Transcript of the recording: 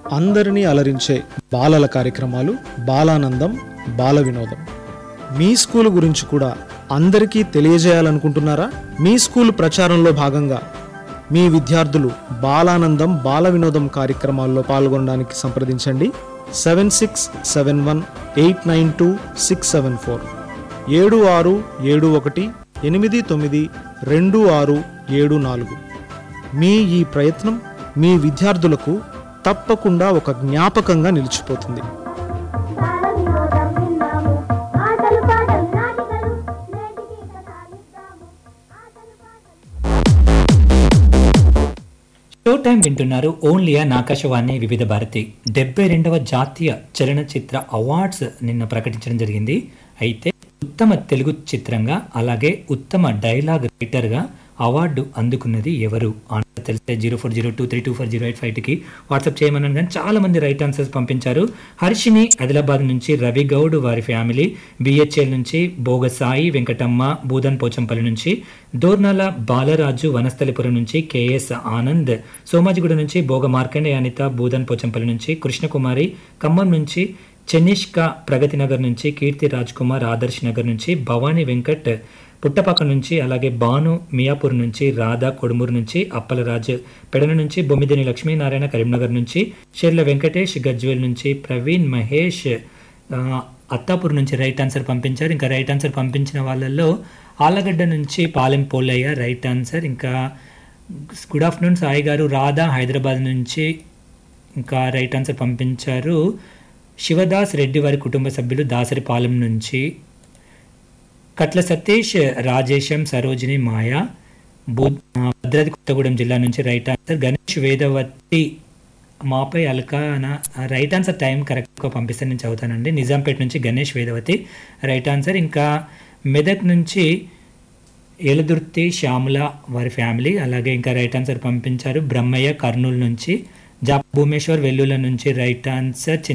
అందరినీ అలరించే బాలల కార్యక్రమాలు బాలానందం బాల వినోదం మీ స్కూల్ గురించి కూడా అందరికీ తెలియజేయాలనుకుంటున్నారా మీ స్కూల్ ప్రచారంలో భాగంగా మీ విద్యార్థులు బాలానందం బాల వినోదం కార్యక్రమాల్లో పాల్గొనడానికి సంప్రదించండి seven six seven one eight nine two six seven four ఏడు ఆరు ఏడు ఒకటి ఎనిమిది తొమ్మిది రెండు ఆరు ఏడు నాలుగు మీ ఈ ప్రయత్నం మీ విద్యార్థులకు తప్పకుండా ఒక జ్ఞాపకంగా నిలిచిపోతుంది బాల వినోదం విన్నాము ఆటలు పాటలు నాటికలు నేటికి కథ ఇద్దాము ఆటలు పాటలు షో టైం వింటున్నారు ఓన్లీ అన్ ఆకాశవాణి వివిధ భారతి డెబ్బై రెండవ జాతీయ చలనచిత్ర అవార్డ్స్ నిన్న ప్రకటించడం జరిగింది అయితే ఉత్తమ తెలుగు చిత్రంగా అలాగే ఉత్తమ డైలాగ్ రైటర్గా అవార్డు అందుకున్నది ఎవరు ఆన్సర్ తెలిస్తే zero four zero two three two four zero eight ఫైవ్కి వాట్సాప్ చేయమన్నాను కానీ చాలా మంది రైట్ ఆన్సర్స్ పంపించారు హర్షిని ఆదిలాబాద్ నుంచి రవి గౌడ్ వారి ఫ్యామిలీ బిహెచ్ఎల్ నుంచి బోగ సాయి వెంకటమ్మ బూదన్ పోచంపల్లి నుంచి దోర్నాల బాలరాజు వనస్థలిపురం నుంచి కేఎస్ ఆనంద్ సోమాజిగూడ నుంచి బోగ మార్కండే అనిత బూదన్ పోచంపల్లి నుంచి కృష్ణకుమారి ఖమ్మం నుంచి చెన్నిష్క ప్రగతి నగర్ నుంచి కీర్తి రాజ్ కుమార్ ఆదర్శ్ నగర్ నుంచి భవానీ వెంకట్ పుట్టపక్క నుంచి అలాగే భాను మియాపూర్ నుంచి రాధా కొడుమూరు నుంచి అప్పలరాజు పెడన నుంచి బొమ్మిదిని లక్ష్మీనారాయణ కరీంనగర్ నుంచి షెర్ల వెంకటేష్ గజ్వేల్ నుంచి ప్రవీణ్ మహేష్ ఆ, అత్తాపూర్ నుంచి రైట్ ఆన్సర్ పంపించారు ఇంకా రైట్ ఆన్సర్ పంపించిన వాళ్ళల్లో ఆలగడ్డ నుంచి పాలెం పోలయ్య రైట్ ఆన్సర్ ఇంకా గుడ్ ఆఫ్టర్నూన్ సాయి గారు రాధా హైదరాబాద్ నుంచి ఇంకా రైట్ ఆన్సర్ పంపించారు శివదాస్ రెడ్డి వారి కుటుంబ సభ్యులు దాసరిపాలెం నుంచి కట్ల సతీష్ రాజేశం సరోజిని మాయ బుద్- ఆ, భద్రాద్రి కొత్తగూడెం జిల్లా నుంచి రైట్ ఆన్సర్ గణేష్ వేదవతి మాపై అల్కాన రైట్ ఆన్సర్ టైం కరెక్ట్గా పంపిస్తే నేను చదువుతానండి నిజాంపేట నుంచి గణేష్ వేదవతి రైట్ ఆన్సర్ ఇంకా మెదక్ నుంచి ఏలదుర్తి శ్యామల వారి ఫ్యామిలీ అలాగే ఇంకా రైట్ ఆన్సర్ పంపించారు బ్రహ్మయ్య కర్నూలు నుంచి జా భూమేశ్వర్ వెల్లుల నుంచి రైట్ ఆన్సర్